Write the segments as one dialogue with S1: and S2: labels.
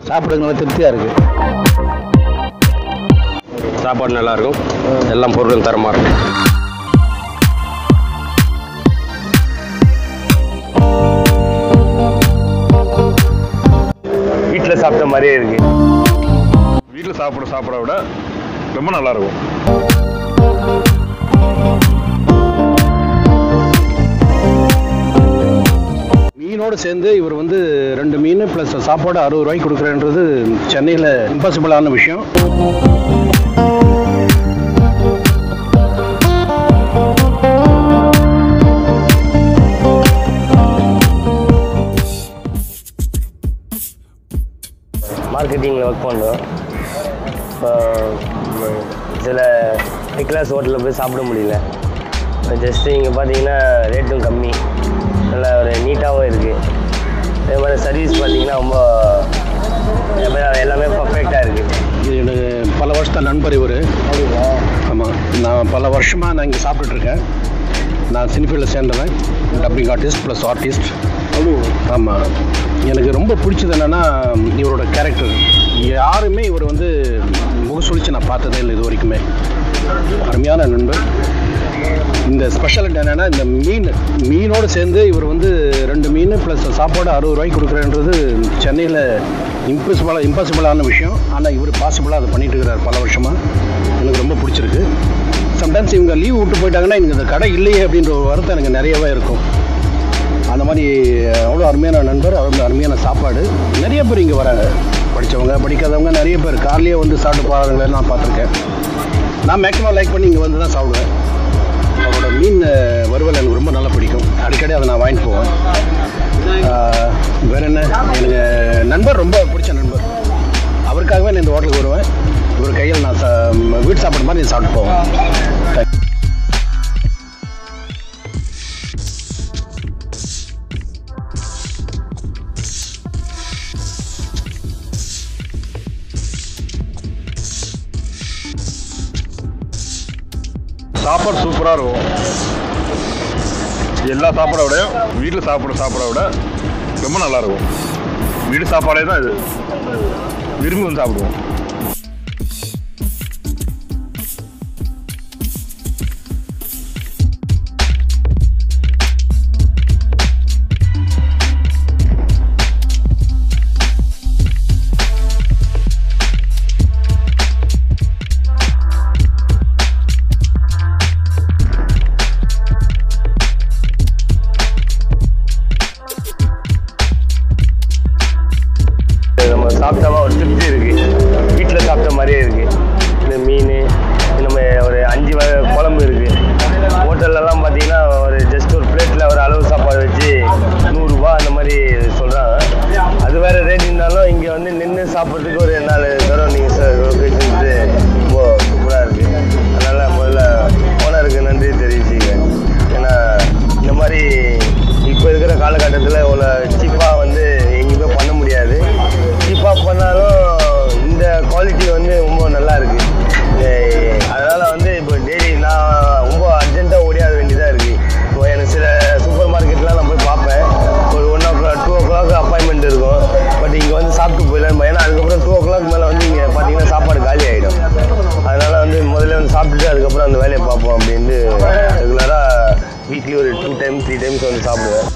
S1: சாப்பிடுங்க திருப்தியாக இருக்குது
S2: சாப்பாடு நல்லா இருக்கும் எல்லாம் பொருளும் தரமாக இருக்கும் வீட்டில் சாப்பிட்ட மாதிரியே இருக்கு
S3: வீட்டில் சாப்பிட சாப்பிட விட ரொம்ப நல்லா இருக்கும்
S1: மீனோடு சேர்ந்து இவர் வந்து ரெண்டு மீன் ப்ளஸ் சாப்பாடு அறுபது ரூபாய்க்கு கொடுக்குறேன்றது சென்னையில் இம்பாசிபிளான விஷயம்
S2: மார்க்கெட்டிங்கில் ஒர்க் பண்ணுறோம் இப்போ சில ஹை கிளாஸ் ஹோட்டலில் போய் சாப்பிட முடியல ஜஸ்ட்டு இங்கே பார்த்தீங்கன்னா ரேட்டும் கம்மி நல்லா ஒரு நீட்டாகவும் இருக்குது அதே மாதிரி சர்வீஸ் பார்த்தீங்கன்னா ரொம்ப எல்லாமே- எல்லாமே பர்ஃபெக்டாக இருக்குது
S1: இது எனக்கு பல வருஷத்த நண்பர் இவர் ஆமாம் நான் பல வருஷமாக நான் இங்கே சாப்பிட்டுட்ருக்கேன் நான் சினிஃபீல்டில் சேர்ந்தவன் டப்பிங் ஆர்டிஸ்ட் ப்ளஸ் ஆர்டிஸ்ட் ஆமாம் எனக்கு ரொம்ப பிடிச்சது என்னென்னா இவரோட கேரக்டர் யாருமே இவர் வந்து முகசுழிச்சு நான் பார்த்ததே இல்லை இது வரைக்குமே அருமையான நண்பர் இந்த ஸ்பெஷாலிட்டி என்னென்னா இந்த மீன் மீனோடு சேர்ந்து இவர் வந்து ரெண்டு மீன் ப்ளஸ் சாப்பாடு அறுபது ரூபாய்க்கு கொடுக்குறேன்றது சென்னையில் இம்பாசிபிளாக இம்பாசிபிளான விஷயம் ஆனால் இவர் பாசிபிளாக அதை பண்ணிட்டு இருக்கிறார் பல வருஷமாக எனக்கு ரொம்ப பிடிச்சிருக்கு சம்டைம்ஸ் இவங்க லீவ் விட்டு போயிட்டாங்கன்னா எனக்கு இந்த கடை இல்லையே அப்படின்ற ஒரு வருத்தம் எனக்கு நிறையவே இருக்கும் அந்த மாதிரி அவ்வளோ அருமையான நண்பர் அவ்வளோ அருமையான சாப்பாடு நிறைய பேர் இங்கே வராங்க படித்தவங்க படிக்காதவங்க நிறைய பேர் கார்லேயே வந்து சாப்பிட்டு போகிறவங்கள நான் பார்த்துருக்கேன் நான் மேக்ஸிமம் லைக் பண்ணி இங்கே வந்து தான் சாப்பிடுவேன் அவரோட மீன் அஹ், வறுவல் எனக்கு ரொம்ப நல்லா பிடிக்கும் அடிக்கடி அதை நான் வாங்கிட்டு போவேன் ஆஹ், வேற என்ன எனக்கு நண்பர் ரொம்ப பிடிச்ச நண்பர் அவருக்காகவே நான் இந்த ஹோட்டலுக்கு வருவேன் இவர் கையில் நான் சா வீட்டு சாப்பிட்ற மாதிரி நான் சாப்பிட்டு போவேன் Thank you.
S3: சாப்பாடு சூப்பராக இருக்கும் எல்லா சாப்பாடை விடையும் வீட்டில் சாப்பிட சாப்பிட விட ரொம்ப நல்லா இருக்கும் வீடு சாப்பாடே தான் இது விரும்பி வந்து சாப்பிடுவோம்
S2: நம்ம சாப்பிட்டாமா ஒரு திருப்தி இருக்குது வீட்டில் சாப்பிட்ட மாதிரியே இருக்குது இந்த மீன் நம்ம ஒரு அஞ்சு வகை குழம்பு இருக்குது ஹோட்டல்லலாம் பார்த்தீங்கன்னா ஒரு ஜஸ்ட் ஒரு பிளேட்டில் ஒரு அளவு சாப்பாடு வச்சு நூறுரூவா அந்த மாதிரி சொல்கிறாங்க அது வேறு ரேட் இருந்தாலும் இங்கே வந்து நின்று சாப்பிட்றதுக்கு ஒரு நாலு தரம் நீங்கள் லொக்கேஷன்ஸு ரொம்ப சூப்பராக இருக்குது அதனால் முதல்ல ஓனருக்கு நன்றி தெரிவிச்சுக்கிறேன் ஏன்னா இந்த மாதிரி இப்போ இருக்கிற காலகட்டத்தில் இவ்வளோ சீப்பாக வந்து எங்கேயுமே பண்ண முடியாது சீப்பாக பண்ணாலும் இந்த குவாலிட்டி வந்து ரொம்ப நல்லா இருக்கு ஏய், அதனால வந்து இப்போ டெய்லி நான் ரொம்ப அர்ஜென்ட்டாக ஓடியாத வேண்டியதாக இருக்கு இப்போ எனக்கு சில சூப்பர் மார்க்கெட்லாம் நான் போய் பார்ப்பேன் ஒரு one o'clock two o'clock appointment இருக்கும் பட் இங்கே வந்து சாப்பிட்டு போயிடலாம் ஏன்னா அதுக்கப்புறம் டூ ஓ கிளாக் மேலே வந்து இங்கே பார்த்தீங்கன்னா சாப்பாடு காலி ஆகிடும் அதனால வந்து முதல்ல வந்து சாப்பிட்டுட்டு அதுக்கப்புறம் அந்த வேலையை பார்ப்போம் அப்படின்ட்டு ரெகுலராக வீக்லி ஒரு டூ டைம் த்ரீ டைம்ஸ் வந்து சாப்பிடுவேன்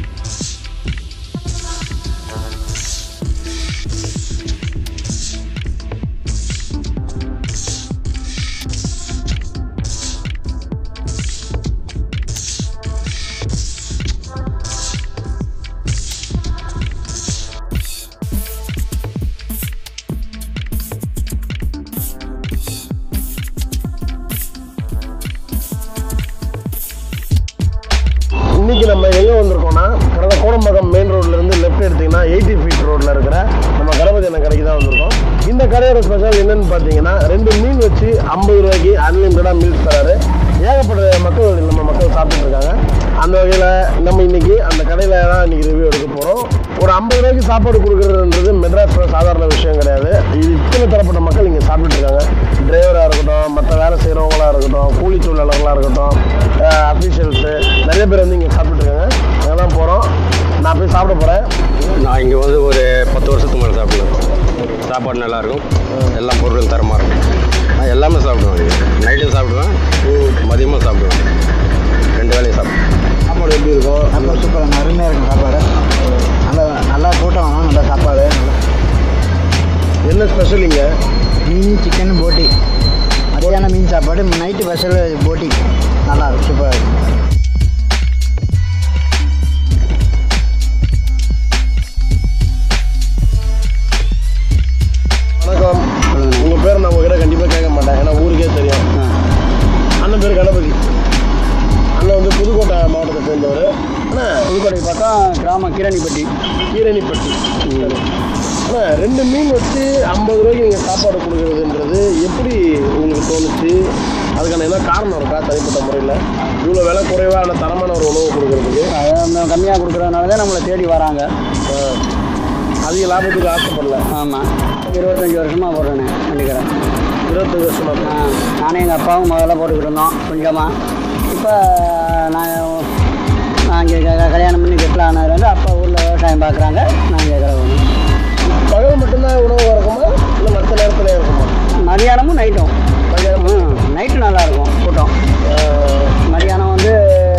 S1: இன்னைக்கு நம்ம எங்கே வந்திருக்கோம்னா கடந்த கோடம்பாக்கம் மெயின் ரோட்ல இருந்து லெஃப்ட் எடுத்தீங்கன்னா எயிட்டி ஃபீட் ரோட்ல இருக்கிற நம்ம கணபதி அண்ணன் கடைக்கு தான் வந்திருக்கோம் இந்த கடையோட ஸ்பெஷல் என்னன்னு பார்த்தீங்கன்னா ரெண்டு மீன் வச்சு ஐம்பது ரூபாய்க்கு அன்லிமிட்டடாக மீல்ஸ் தராரு ஏகப்பட்ட மக்கள் நம்ம மக்கள் சாப்பிட்டுட்டு இருக்காங்க அந்த வகையில் நம்ம இன்னைக்கு அந்த கடையில் தான் இன்னைக்கு ரிவ்யூ எடுக்க போகிறோம் ஒரு ஐம்பது ரூபாய்க்கு சாப்பாடு கொடுக்குறதுன்றது மெட்ராஸ்ல சாதாரண விஷயம் கிடையாது இது இத்தனை தரப்பட்ட மக்கள் இங்கே சாப்பிட்டுட்டு இருக்காங்க டிரைவராக இருக்கட்டும் மற்ற வேலை செய்கிறவங்களா இருக்கட்டும் கூலி தொழிலாளர்களாக இருக்கட்டும் அஃபீஷியல்ஸு நிறைய பேர் வந்து இங்கே சாப்பிட்டுட்டு இருக்காங்க அங்கே தான் போகிறோம் நான் போய் சாப்பிட போகிறேன்
S2: நான் இங்கே வந்து ஒரு பத்து வருஷத்துக்கு மேலே சாப்பிடுவேன்
S4: சாப்பாடு நல்லாயிருக்கும் எல்லா பொருளும் தரமாக இருக்கும் நான் எல்லாமே சாப்பிடுவேன் நைட்டும் சாப்பிடுவேன் மதியமும் சாப்பிடுவேன் ரெண்டு வேலையும் சாப்பிடுவேன்
S1: சாப்பாடு எப்படி இருக்கும்
S5: சாப்பாடு சூப்பராக அருமையாக இருக்கும் சாப்பாடு நல்லா நல்லா கூட்டம் நல்லா சாப்பாடு
S1: என்ன ஸ்பெஷல் இங்கே
S5: மீன் சிக்கன் போட்டி மத்தியானம் மீன் சாப்பாடு நைட்டு ஸ்பெஷல் போட்டி நல்லா இருக்கும் சூப்பராக இருக்கும்
S1: வணக்கம் உங்கள் பேர் நான் உங்ககிட்ட கண்டிப்பாக கேட்க மாட்டேன் ஏன்னா ஊருக்கே தெரியும் அண்ணன் பேர் கணபதி அண்ணன் வந்து புதுக்கோட்டை மாவட்டத்தை சேர்ந்தவர் அண்ணா
S5: புதுக்கோட்டை பக்கம் கிராமம் கீரணிப்பட்டி
S1: கீரணிப்பட்டி அண்ணா ரெண்டு மீன் வச்சு ஐம்பது ரூபாய்க்கு நீங்கள் சாப்பாடு கொடுக்குறதுன்றது எப்படி உங்களுக்கு தோணுச்சு அதுக்கான என்ன காரணம் இருக்கா தனிப்பட்ட முறையில் இவ்வளோ விலை குறைவான தரமான ஒரு உணவு கொடுக்குறதுக்கு
S5: அதை கம்மியாக கொடுக்குறதுனால தான் நம்மளை தேடி வராங்க
S1: ஆ, அதிக லாபத்துக்கு ஆசைப்படல
S5: ஆமாம் இருபத்தஞ்சி வருஷமாக போடுறேனே பண்ணிக்கிறேன்
S1: இருபத்தஞ்சு வருஷமா
S5: ஆ, நானும் எங்கள் அப்பாவும் முதல்ல போட்டுக்கிட்டு இருந்தோம் கொஞ்சமாக இப்போ நான் நான் இங்கே கல்யாணம் பண்ணி கெட்டில் ஆனதுலேருந்து அப்பா ஊரில் விவசாயம் பார்க்குறாங்க நான் கேட்குறேன்
S1: பகல் மட்டும்தான் உணவு இருக்குமா இல்லை மற்ற நேரத்தில் இருக்குமா
S5: மதியானமும் நைட்டும்
S1: மதியானம்
S5: நைட்டு நல்லாயிருக்கும் கூட்டம் மதியானம் வந்து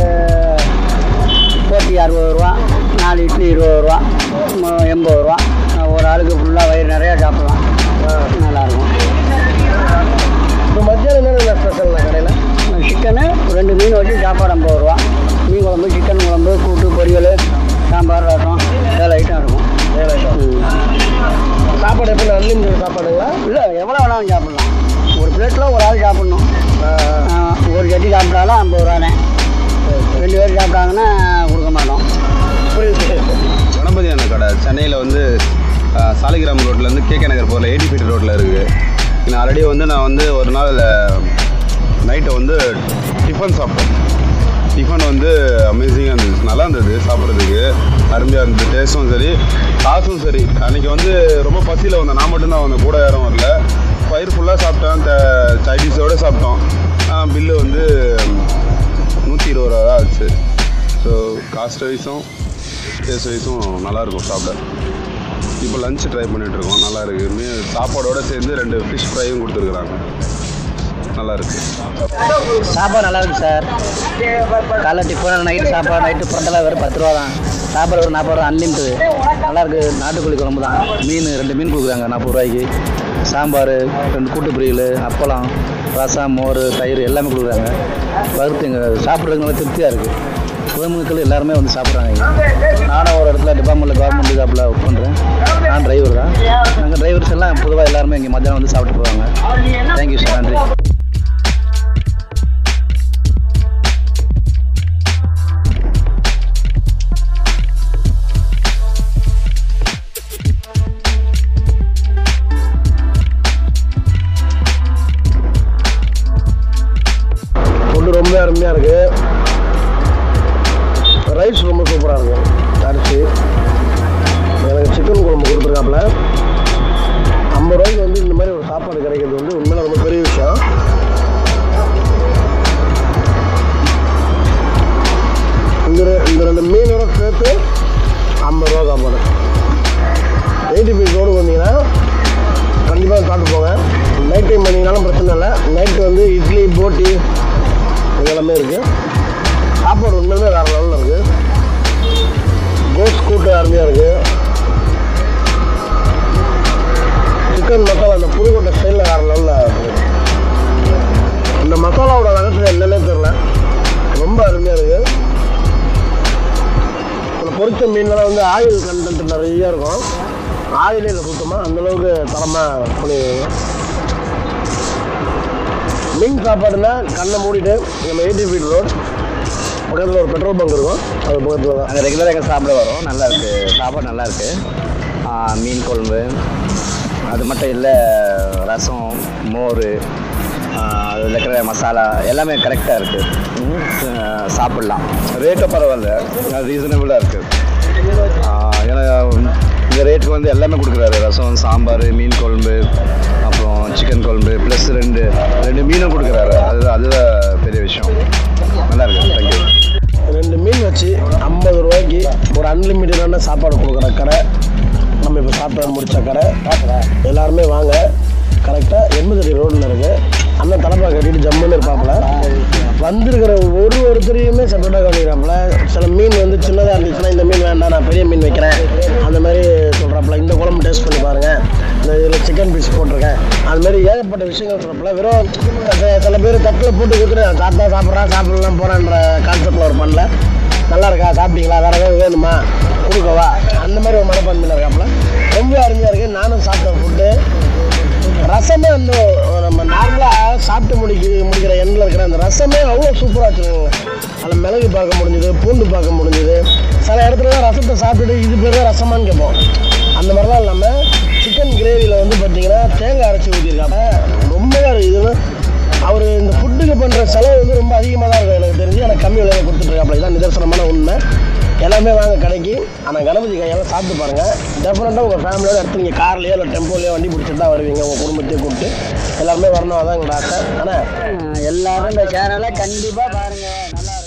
S5: போட்டி அறுபது ரூபா நாலு இட்லி இருபது ரூபா ம- எண்பது ரூபா ஒரு ஆளுக்கு ஃபுல்லாக வயிறு நிறையா சாப்பிடலாம் நல்லாயிருக்கும்
S1: இப்போ மத்தியானம் என்னென்ன ஸ்பெஷல்ண்ணா கடையில்
S5: சிக்கனு ரெண்டு மீன் வச்சு சாப்பாடு ஐம்பது ரூபா மீன் குழம்பு சிக்கன் குழம்பு கூட்டு பொரியல் சாம்பார் ரசம் ஏழு ஐட்டம் இருக்கும்
S1: ஏழு ஐட்டம் சாப்பாடு எப்படி அன்லிமிட்டட் சாப்பாடுங்களா
S5: இல்லை எவ்வளோ வேணாலும் சாப்பிட்லாம் ஒரு பிளேட்டில் ஒரு ஆள் சாப்பிட்ணும் ஆ, ஒரு சட்டி சாப்பிட்டாலும் ஐம்பது ரூபானே ரெண்டு பேர் சாப்பிட்டாங்கன்னா கொடுக்க மாட்டோம்
S1: புரியுது
S4: கணபதி அண்ணன் கடை சென்னையில் வந்து அஹ், சாலிகிராம் ரோட்லேருந்து கேகே நகர் போகிற எயிட்டி ஃபீட் ரோட்டில் இருக்குது நான் ஆல்ரெடி வந்து நான் வந்து ஒரு நாள் நைட்டை வந்து டிஃபன் சாப்பிட்டேன் டிஃபன் வந்து அமேசிங்காக இருந்துச்சு நல்லா இருந்தது சாப்பிட்றதுக்கு அருமையாக இருந்தது டேஸ்ட்டும் சரி காசும் சரி அன்றைக்கி வந்து ரொம்ப பசியில் வந்தேன் நான் மட்டும்தான் வந்தேன் கூட யாரும் வரல பயிர் ஃபுல்லாக சாப்பிட்டேன் சைடிஸோடு சாப்பிட்டோம் பில்லு வந்து நூற்றி இருபது ரூபா தான் ஆச்சு ஸோ காஸ்ட் வைஸும் டேஸ்ட் வைஸும் நல்லாயிருக்கும் சாப்பிட இப்போ லஞ்ச் ட்ரை பண்ணிகிட்ருக்கோம் நல்லா இருக்கு மீ சாப்பாடோட சேர்ந்து ரெண்டு ஃபிஷ் ஃப்ரையும் கொடுத்துருக்குறாங்க நல்லா இருக்கு
S5: சாப்பாடு நல்லா இருக்கு சார் காலைல டிஃபன் நைட்டு சாப்பாடு நைட்டு புரண்டெல்லாம் வெறும் பத்து ரூபா தான் சாப்பாடு ஒரு நாற்பது ரூபா அன்லிமிட்டது நல்லா இருக்கு நாட்டுக்கோழி குழம்பு தான் மீன் ரெண்டு மீன் கொடுக்குறாங்க நாற்பது ரூபாய்க்கு சாம்பார் ரெண்டு கூட்டு பொரியல் அப்பளம் ரசம் மோர் தயிர் எல்லாமே கொடுக்குறாங்க வறுத்து இங்கே சாப்பிட்றதுக்கு நல்லா திருப்தியாக இருக்குது பொதுமக்கள் எல்லாருமே வந்து சாப்பிட்றாங்க இங்கே நானும் ஒரு இடத்துல டிபார்ட்மெண்ட்டில் கவர்மெண்ட் ஜாப்பில் ஒர்க் பண்ணுறேன் நான் டிரைவர் தான் நாங்கள் டிரைவர்ஸ் எல்லாம் பொதுவாக எல்லாருமே இங்கே மத்தியானம் வந்து சாப்பிட்டு போவாங்க தேங்க்யூ சார் நன்றி
S1: ஃபுட்டு ரொம்ப அருமையாக இருக்குது ரைஸ் ரொம்ப சூப்பராக இருக்குது அரிசி எனக்கு சிக்கன் குழம்பு கொடுத்துருக்காப்புல ஐம்பது ரூபாய்க்கு வந்து இந்த மாதிரி ஒரு சாப்பாடு கிடைக்கிறது வந்து உண்மையில ரொம்ப பெரிய விஷயம் இந்த ரெ- இந்த ரெண்டு மீனோட சேர்த்து ஐம்பது ரூபா சாப்பாடு எயிட்டி பீஸ் ரோடு வந்தீங்கன்னா கண்டிப்பாக சாப்பிட்டு போங்க நைட் டைம் பண்ணிங்கனாலும் பிரச்சனை இல்லை நைட்டு வந்து இட்லி போட்டி இதெல்லாமே இருக்குது சாப்பாடு உண்மையுமே வேறு லெவலில் இருக்குது கோஸ் கூட்டு அருமையாக இருக்குது சிக்கன் மசாலா அந்த புதுக்கோட்டை ஸ்டைலில் வேறு லெவலில் இருக்குது இந்த மசாலாவோட ரகசியம் என்னன்னே தெரில ரொம்ப அருமையாக இருக்குது இந்த பொரிச்ச மீன்லாம் வந்து ஆயில் கண்டென்ட் நிறைய இருக்கும் ஆயிலே இல்லை சுத்தமாக அந்தளவுக்கு தரமாக பண்ணிடுவாங்க மீன் சாப்பாடுனா கண்ணை மூடிட்டு நம்ம எயிட்டி ஃபீட் ரோட் பக்கத்தில் ஒரு பெட்ரோல் பங்க் இருக்கும் அது பக்கத்தில் தான்
S5: நாங்கள் ரெகுலராக எங்கே சாப்பிட வரோம் நல்லா இருக்கு சாப்பாடு நல்லா இருக்கு ஆ, மீன் குழம்பு அது மட்டும் இல்லை ரசம் மோர் அதில் இருக்கிற மசாலா எல்லாமே கரெக்டாக இருக்குது சாப்பிட்லாம் ரேட்டும் பரவாயில்ல ரீசனபிளாக இருக்குது ஏன்னா இந்த ரேட்டுக்கு வந்து எல்லாமே கொடுக்குறாரு ரசம் சாம்பார் மீன் குழம்பு அப்புறம் சிக்கன் குழம்பு ப்ளஸ் ரெண்டு ரெண்டு மீனும் கொடுக்குறாரு அதுதான் அதுதான் பெரிய விஷயம் நல்லா இருக்கு தேங்க்யூ
S1: ரெண்டு மீன் வச்சு ஐம்பது ரூபாய்க்கு ஒரு அன்லிமிட்டடான சாப்பாடு கொடுக்குற கடை
S6: நம்ம இப்போ சாப்பிட்டு வந்து முடிச்ச கடை எல்லாருமே வாங்க கரெக்டாக எண்பத்தடி ரோட்டில் இருக்குது அண்ணன் தலைப்பா கட்டிட்டு ஜம்முன்னு இருப்பாப்புல வந்திருக்கிற ஒரு ஒருத்தரையுமே செப்பரேட்டாக கவனிக்கிறாப்புல சில மீன் வந்து சின்னதாக இருந்துச்சுன்னா இந்த மீன் வேண்டாம் நான் பெரிய மீன் வைக்கிறேன் அந்த மாதிரி சொல்கிறாப்புல இந்த குழம்பு டேஸ்ட் பண்ணி பாருங்கள் இந்த இதில் சிக்கன் பீஸ் போட்டிருக்கேன் அது மாதிரி ஏகப்பட்ட விஷயங்கள் சொல்கிறப்பல வெறும் சில- சில பேர் தட்டில் போட்டு கொடுத்துட்டு சாப்பிட்டா சாப்பிட்றான் சாப்பிடலாம் போகிறான்ற கான்செப்டில் ஒரு பண்ணல நல்லா இருக்கா சாப்பிட்டீங்களா வேறு ஏதாவது வேணுமா கொடுக்கவா அந்த மாதிரி ஒரு மனப்பான்மையில் இருக்காப்புல ரொம்ப அருமையாக இருக்குது நானும் சாப்பிட்ட ஃபுட்டு ரசமே வந்து நம்ம நார்மலாக சாப்பிட்டு முடிக்க முடிக்கிற எண்ணில் இருக்கிற அந்த ரசமே அவ்வளோ சூப்பராக வச்சுருக்காங்க அதில் மிளகு பார்க்க முடிஞ்சுது பூண்டு பார்க்க முடிஞ்சுது சில இடத்துல தான் ரசத்தை சாப்பிட்டுட்டு இது பேர் தான் ரசமான்னு கேட்போம் அந்த மாதிரிலாம் இல்லாமல் சிக்கன் கிரேவியில் வந்து பார்த்தீங்கன்னா தேங்காய் அரைச்சி ஊற்றிருக்காங்க ரொம்பவே இது அவர் இந்த ஃபுட்டுக்கு பண்ணுற செலவு வந்து ரொம்ப அதிகமாக தான் இருக்கும் எனக்கு தெரிஞ்சு எனக்கு கம்மி விலையில் கொடுத்துட்ருக்காப்புல இதுதான் நிதர்சனமான உண்மை எல்லாமே வாங்க கடைக்கு ஆனால் கணபதி கையால் சாப்பிட்டு பாருங்கள் டெஃபினட்டாக உங்கள் ஃபேமிலியோட எடுத்து நீங்கள் கார்லேயோ இல்லை டெம்போலையோ வண்டி பிடிச்சிட்டு தான் வருவீங்க உங்கள் குடும்பத்தையும் கூப்பிட்டு எல்லாருமே வரணும் அதான் எங்களோட ஆசை ஆனால்
S5: எல்லாரும் இந்த சேனலை கண்டிப்பாக பாருங்கள் நல்லா